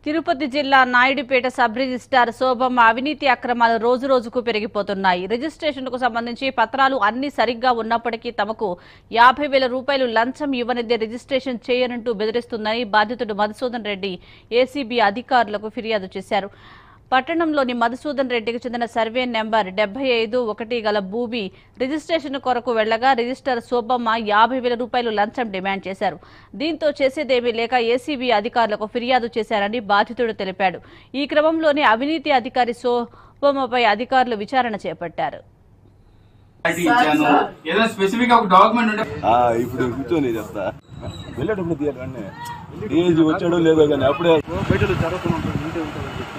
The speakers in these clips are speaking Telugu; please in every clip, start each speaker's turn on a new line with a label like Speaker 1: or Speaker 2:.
Speaker 1: తిరుపతి జిల్లా నాయుడుపేట సబ్ రిజిస్టార్ శోభమ్మ అవినీతి అక్రమాలు రోజు రోజుకు పెరిగిపోతున్నాయి రిజిస్ట్రేషన్కు సంబంధించి పత్రాలు అన్ని సరిగ్గా ఉన్నప్పటికీ తమకు యాభై వేల రూపాయలు లంచం ఇవ్వనిదే రిజిస్ట్రేషన్ చేయనంటూ బెదిరిస్తుందని బాధితుడు మధుసూదన్ రెడ్డి ఏసీబీ అధికారులకు ఫిర్యాదు చేశారు పట్టణంలోని మధుసూదన్ రెడ్డికి చెందిన సర్వే నెంబర్ డెబ్బై ఐదు ఒకటి గల భూమి రిజిస్ట్రేషన్ కొరకు వెళ్లగా రిజిస్టర్ శోభమ్మ యాభై వేల రూపాయలు లంచం డిమాండ్ చేశారు దీంతో చేసేదేమీ లేక ఏసీబీ అధికారులకు ఫిర్యాదు చేశారని బాధితుడు తెలిపాడు ఈ క్రమంలోనే అవినీతి అధికారి శోభమ్మపై అధికారులు విచారణ చేపట్టారు
Speaker 2: ఐడి ఇచ్చాను ఏదైనా స్పెసిఫిక్ ఒక డాక్యుమెంట్ ఉంటే
Speaker 3: ఆ, ఇప్పుడు కూర్చొని చెప్తా వెళ్ళేటప్పుడు తీయాలి కానీ ఏజ్ వచ్చాడో లేదో కానీ అప్పుడే
Speaker 4: బయటలో జరగకుండా ఉంటుంది ఉంటే ఉంటుందని చెప్పి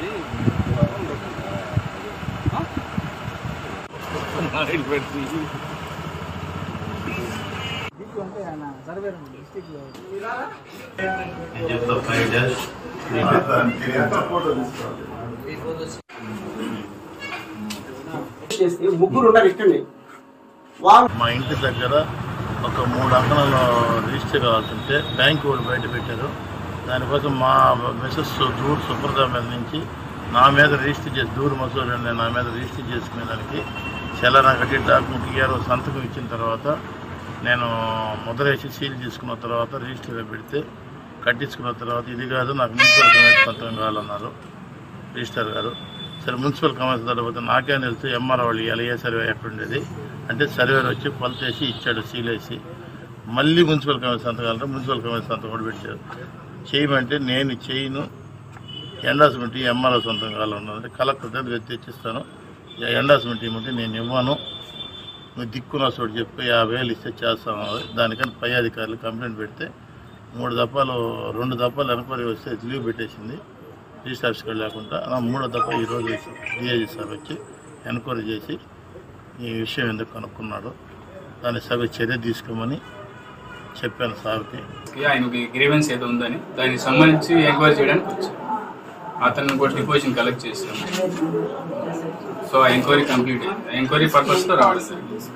Speaker 5: చేస్తే ముగ్గురు ఉన్నారు ఇక్కడనే వాళ్ళు
Speaker 6: మా ఇంటి దగ్గర ఒక మూడు అంకణాలు రిజిస్టర్ కావాల్సి ఉంటే బ్యాంక్ వాళ్ళు బయట పెట్టారు దానికోసం మా మిసెస్ దూర్ సుప్రద మీద నుంచి నా మీద రిజిస్టర్ చేసి దూర్ మసూర్ అనే నా మీద రిజిస్టర్ చేసుకునే దానికి చలనా కట్టి డాక్యుమెంట్ ఇయ్యారు సంతకం ఇచ్చిన తర్వాత నేను ముద్రేసి సీల్ తీసుకున్న తర్వాత రిజిస్టర్లో పెడితే కట్టించుకున్న తర్వాత ఇది కాదు నాకు మున్సిపల్ కమిషన్ సంతకం కావాలన్నారు రిజిస్టర్ గారు సరే మున్సిపల్ కమిషన్ తర్వాత నాకేం తెలుసు ఎంఆర్ వాళ్ళు ఇవ్వాలి ఏ సర్వే ఎక్కడ ఉండేది అంటే సర్వేర్ వచ్చి కొలతేసి ఇచ్చాడు సీలేసి మళ్ళీ మున్సిపల్ కమిషన్ సంతకాలంటే మున్సిపల్ కమిషన్ సంతకం కూడా పెట్టారు చేయమంటే నేను చేయను ఎండాస్మెంట్ ఎంఆర్ఓ సొంతం కావాలన్నది కలెక్టర్ దగ్గర తెచ్చిస్తాను ఎండాస్మెంట్ ఇవ్వమంటే నేను ఇవ్వను నువ్వు దిక్కున చోటు చెప్పి యాభై వేలు ఇస్తే చేస్తాను అన్నది. దానికని పై అధికారులు కంప్లైంట్ పెడితే మూడు దఫాలు రెండు దఫాలు ఎంక్వైరీ వస్తే లీవ్ పెట్టేసింది రిజిస్టర్ ఆఫీస్కి లేకుండా ఆ మూడో దఫా ఈరోజు డిఐజీ సార్ వచ్చి ఎంక్వైరీ చేసి ఈ విషయం ఎందుకు కనుక్కున్నాడు దాని సభ చర్య తీసుకోమని చెప్పాను సార్కి
Speaker 2: ఆయనకి గ్రీవెన్స్ ఏదో ఉందని దానికి సంబంధించి ఎంక్వైరీ చేయడానికి వచ్చాను అతను కూడా డిపోజిషన్ కలెక్ట్ చేసాం సో ఆ ఎంక్వైరీ కంప్లీట్ అయింది ఎంక్వైరీ పర్పస్ తో రావడం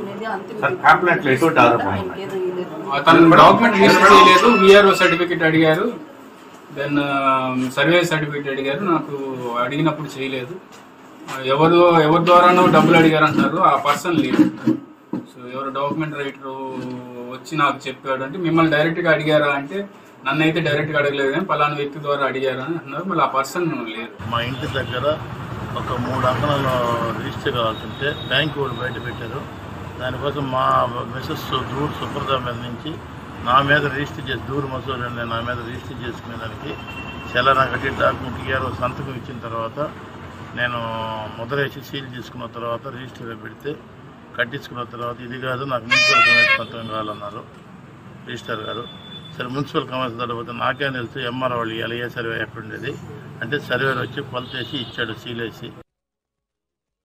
Speaker 2: అతను డాక్యుమెంట్ లిస్ట్ చేయలేదు విఆర్ఓ సర్టిఫికేట్ అడిగారు దెన్ సర్వే సర్టిఫికేట్ అడిగారు నాకు అడిగినప్పుడు చేయలేదు ఎవరు ఎవరి ద్వారానో డబ్బులు అడిగారు అంటున్నారు ఆ పర్సన్ లేదు సో ఎవరు డాక్యుమెంట్ రైటర్ వచ్చి నాకు చెప్పాడు అంటే మిమ్మల్ని డైరెక్ట్ గా అడిగారా అంటే నన్ను అయితే డైరెక్ట్ గా అడగలేదు కానీ పలానా వ్యక్తి ద్వారా అడిగారా అని అంటున్నారు మళ్ళీ ఆ పర్సన్ లేరు
Speaker 6: మా ఇంటి దగ్గర ఒక మూడు అంకణాలు రిజిస్టర్ కావాల్సి ఉంటే బ్యాంక్ వాళ్ళు బయట పెట్టారు దానికోసం మా మిసెస్ దూర్ సుప్రద మీద నుంచి నా మీద రిజిస్టర్ చేసి దూర్ మసూర్ అనే నా మీద రిజిస్టర్ చేసుకునే దానికి చలనా కట్టి డాక్యుమెంట్ ఇయ్యారు సంతకం ఇచ్చిన తర్వాత నేను ముద్రేసి సీల్ తీసుకున్న తర్వాత రిజిస్టర్లో పెడితే కట్టించుకున్న తర్వాత ఇది కాదు నాకు మున్సిపల్ కమిషన్ సంతకం కావాలన్నారు రిజిస్టర్ గారు సరే మున్సిపల్ కమిషన్ తర్వాత నాకేం తెలుసు ఎంఆర్ వాళ్ళు ఇవ్వాలి ఏ సర్వే ఎక్కడ ఉండేది అంటే సర్వేర్ వచ్చి కొలతేసి ఇచ్చాడు సీలేసి